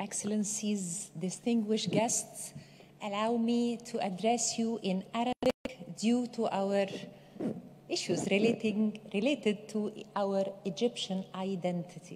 Excellencies, distinguished guests, allow me to address you in Arabic due to our issues relating, related to our Egyptian identity.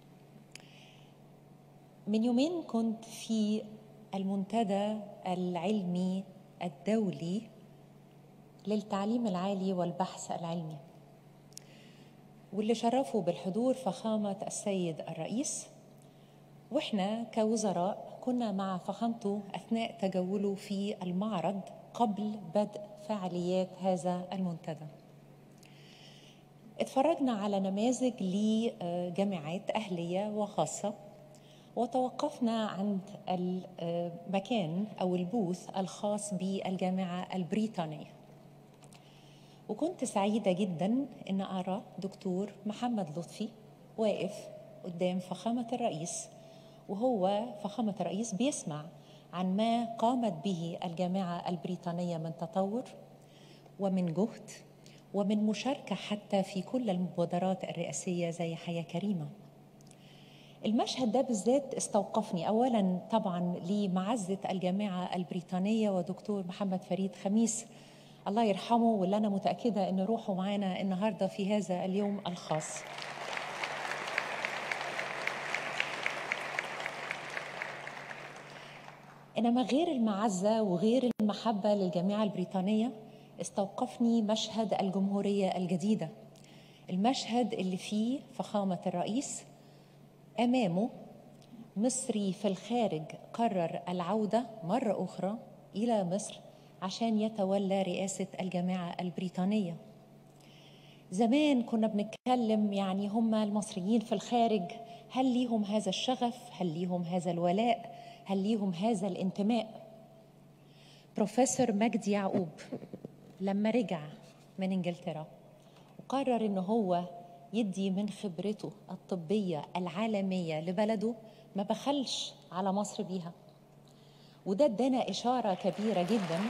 من يومين كنت في المنتدى العلمي الدولي للتعليم العالي والبحث العلمي واللي شرفوا بالحضور فخامة السيد الرئيس واحنا كوزراء كنا مع فخامته أثناء تجوله في المعرض قبل بدء فعاليات هذا المنتدى اتفرجنا على نماذج لجامعات أهلية وخاصة وتوقفنا عند المكان أو البوث الخاص بالجامعة البريطانية وكنت سعيدة جدا أن أرى دكتور محمد لطفي واقف قدام فخامة الرئيس وهو فخامة الرئيس بيسمع عن ما قامت به الجامعة البريطانية من تطور ومن جهد ومن مشاركة حتى في كل المبادرات الرئاسية زي حياة كريمة المشهد ده بالذات استوقفني اولا طبعا لمعزه الجامعه البريطانيه ودكتور محمد فريد خميس الله يرحمه واللي انا متاكده ان روحه معانا النهارده في هذا اليوم الخاص انما غير المعزه وغير المحبه للجامعه البريطانيه استوقفني مشهد الجمهوريه الجديده المشهد اللي فيه فخامه الرئيس امامه مصري في الخارج قرر العوده مره اخرى الى مصر عشان يتولى رئاسه الجامعه البريطانيه زمان كنا بنتكلم يعني هم المصريين في الخارج هل ليهم هذا الشغف هل ليهم هذا الولاء هل ليهم هذا الانتماء بروفيسور مجدي يعقوب لما رجع من انجلترا وقرر ان هو يدي من خبرته الطبيه العالميه لبلده ما بخلش على مصر بيها وده ادانا اشاره كبيره جدا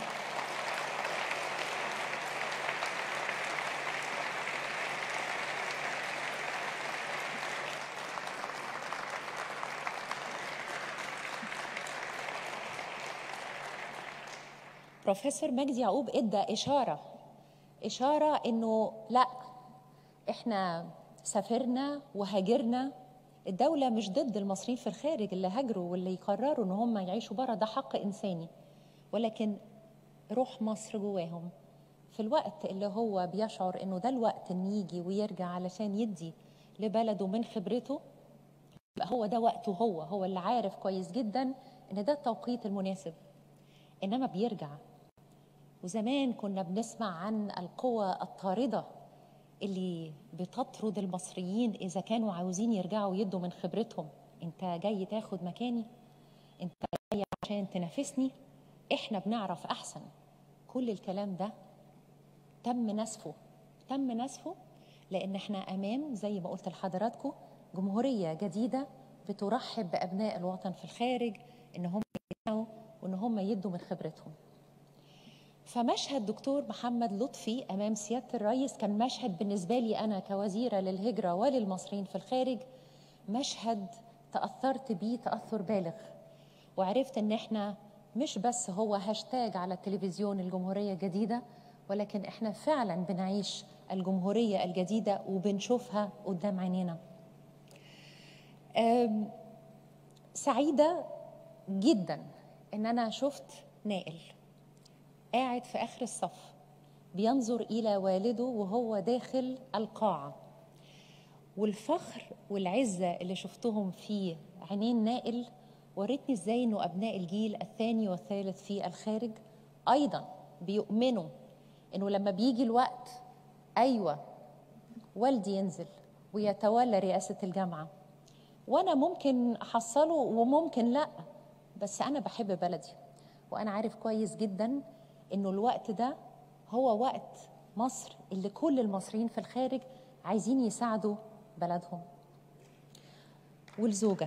بروفيسور مجدي يعقوب ادى اشاره اشاره انه لا احنا سافرنا وهاجرنا الدولة مش ضد المصريين في الخارج اللي هاجروا واللي يقرروا ان هم يعيشوا بره ده حق انساني ولكن روح مصر جواهم في الوقت اللي هو بيشعر انه ده الوقت ان يجي ويرجع علشان يدي لبلده من خبرته يبقى هو ده وقته هو هو اللي عارف كويس جدا ان ده التوقيت المناسب انما بيرجع وزمان كنا بنسمع عن القوى الطارده اللي بتطرد المصريين اذا كانوا عاوزين يرجعوا يدوا من خبرتهم انت جاي تاخد مكاني انت جاي عشان تنافسني احنا بنعرف احسن كل الكلام ده تم نسفه تم نسفه لان احنا امام زي ما قلت لحضراتكم جمهوريه جديده بترحب بابناء الوطن في الخارج ان هم يرجعوا وان هم يدوا من خبرتهم فمشهد دكتور محمد لطفي امام سياده الرئيس كان مشهد بالنسبه لي انا كوزيره للهجره وللمصريين في الخارج مشهد تاثرت بيه تاثر بالغ وعرفت ان احنا مش بس هو هاشتاج على التلفزيون الجمهوريه الجديده ولكن احنا فعلا بنعيش الجمهوريه الجديده وبنشوفها قدام عينينا سعيده جدا ان انا شفت نائل قاعد في اخر الصف بينظر الى والده وهو داخل القاعه والفخر والعزه اللي شفتهم في عينين نائل وريتني ازاي انه ابناء الجيل الثاني والثالث في الخارج ايضا بيؤمنوا انه لما بيجي الوقت ايوه والدي ينزل ويتولى رئاسه الجامعه وانا ممكن احصله وممكن لا بس انا بحب بلدي وانا عارف كويس جدا انه الوقت ده هو وقت مصر اللي كل المصريين في الخارج عايزين يساعدوا بلدهم والزوجه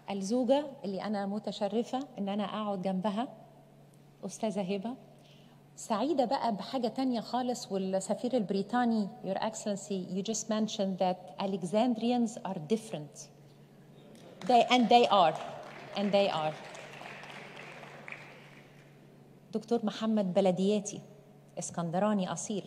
الزوجه اللي انا متشرفه ان انا اقعد جنبها استاذه هبه سعيدة بقى بحاجة تانية خالص والسفير البريطاني Your Excellency you just mentioned that Alexandrians are different they, and they are and they are دكتور محمد بلدياتي اسكندراني أصيل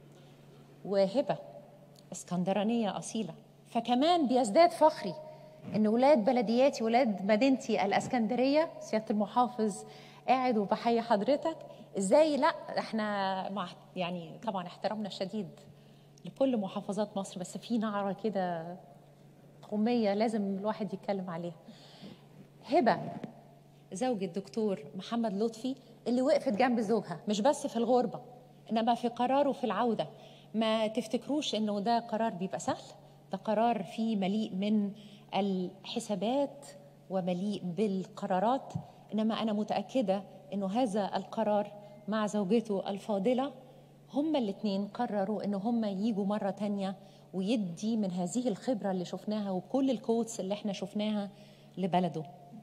وهبة اسكندرانية أصيلة فكمان بيزداد فخري ان ولاد بلدياتي ولاد مدينتي الاسكندريه سياده المحافظ قاعد وبحيي حضرتك ازاي لا احنا مع يعني طبعا احترامنا الشديد لكل محافظات مصر بس في نعره كده قوميه لازم الواحد يتكلم عليها هبه زوج الدكتور محمد لطفي اللي وقفت جنب زوجها مش بس في الغربه انما في قراره في العوده ما تفتكروش انه ده قرار بيبقى سهل ده قرار فيه مليء من الحسابات ومليء بالقرارات انما انا متاكده انه هذا القرار مع زوجته الفاضله هما الاثنين قرروا ان هما يجوا مره تانية ويدي من هذه الخبره اللي شفناها وكل الكوتس اللي احنا شفناها لبلده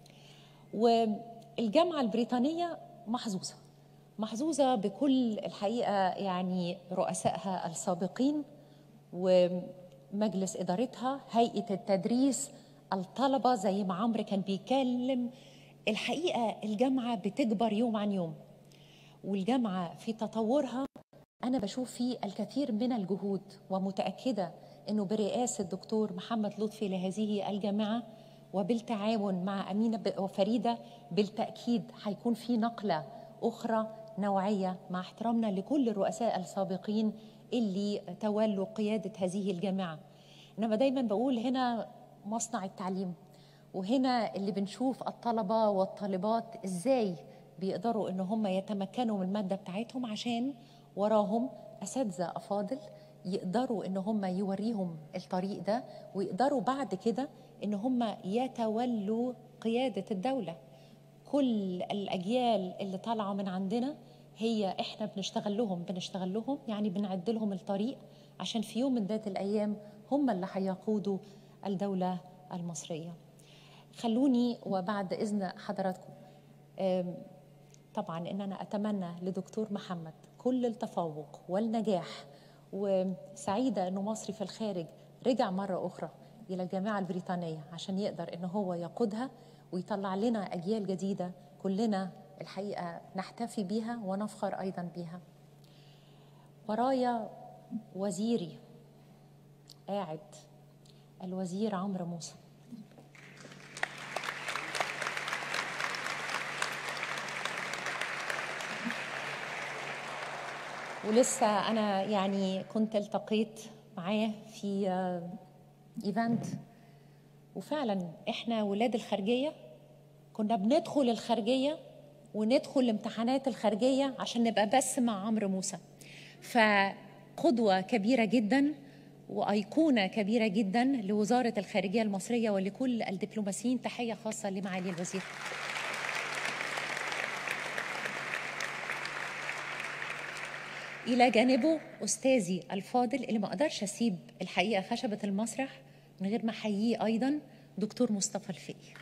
والجامعه البريطانيه محظوظه محظوظه بكل الحقيقه يعني رؤسائها السابقين ومجلس ادارتها هيئه التدريس الطلبه زي ما عمرو كان بيتكلم الحقيقه الجامعه بتكبر يوم عن يوم والجامعه في تطورها انا بشوف فيه الكثير من الجهود ومتاكده انه برئاسه الدكتور محمد لطفي لهذه الجامعه وبالتعاون مع امينه وفريده بالتاكيد هيكون في نقله اخرى نوعيه مع احترامنا لكل الرؤساء السابقين اللي تولوا قياده هذه الجامعه انما دايما بقول هنا مصنع التعليم وهنا اللي بنشوف الطلبه والطالبات ازاي بيقدروا ان هم يتمكنوا من الماده بتاعتهم عشان وراهم اساتذه افاضل يقدروا ان هم يوريهم الطريق ده ويقدروا بعد كده ان هم يتولوا قياده الدوله كل الاجيال اللي طالعه من عندنا هي احنا بنشتغل لهم بنشتغل لهم يعني بنعد لهم الطريق عشان في يوم من ذات الايام هم اللي هيقودوا الدوله المصريه خلوني وبعد اذن حضراتكم طبعا ان انا اتمنى لدكتور محمد كل التفوق والنجاح وسعيده انه مصري في الخارج رجع مره اخرى الى الجامعه البريطانيه عشان يقدر ان هو يقودها ويطلع لنا اجيال جديده كلنا الحقيقه نحتفي بيها ونفخر ايضا بيها ورايا وزيري قاعد الوزير عمرو موسى ولسه انا يعني كنت التقيت معاه في ايفنت وفعلا احنا ولاد الخارجيه كنا بندخل الخارجيه وندخل الامتحانات الخارجيه عشان نبقى بس مع عمرو موسى فقدوه كبيره جدا وايقونه كبيره جدا لوزاره الخارجيه المصريه ولكل الدبلوماسيين تحيه خاصه لمعالي الوزير الى جانبه استاذي الفاضل اللي ما اقدرش اسيب الحقيقه خشبه المسرح من غير ما احييه ايضا دكتور مصطفى الفقي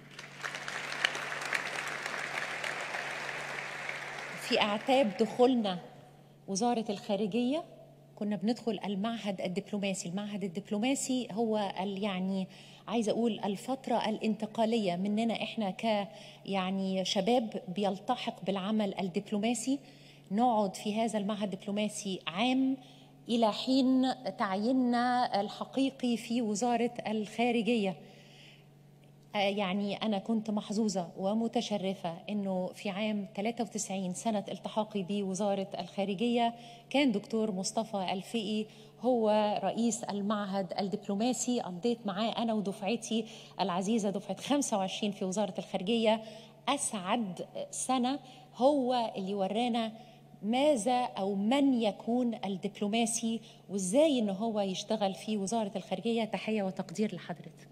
في اعتاب دخولنا وزاره الخارجيه كنا بندخل المعهد الدبلوماسي المعهد الدبلوماسي هو يعني عايزه اقول الفتره الانتقاليه مننا احنا ك يعني شباب بيلتحق بالعمل الدبلوماسي نقعد في هذا المعهد الدبلوماسي عام الى حين تعييننا الحقيقي في وزاره الخارجيه يعني أنا كنت محظوظة ومتشرفة أنه في عام 93 سنة التحاقي بوزارة الخارجية كان دكتور مصطفى الفقي هو رئيس المعهد الدبلوماسي قضيت معاه أنا ودفعتي العزيزة دفعة 25 في وزارة الخارجية أسعد سنة هو اللي ورانا ماذا او من يكون الدبلوماسي وازاي ان هو يشتغل في وزاره الخارجيه تحيه وتقدير لحضرتك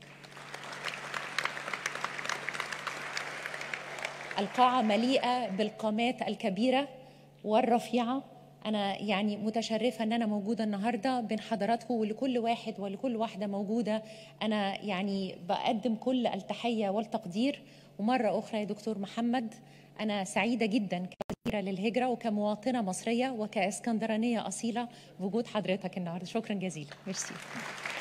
القاعه مليئه بالقامات الكبيره والرفيعه انا يعني متشرفه ان انا موجوده النهارده بين حضراتكم ولكل واحد ولكل واحده موجوده انا يعني بقدم كل التحيه والتقدير ومره اخرى يا دكتور محمد انا سعيده جدا للهجرة وكمواطنة مصرية وكاسكندرانية أصيلة وجود حضرتك النهاردة شكرا جزيلا ميرسي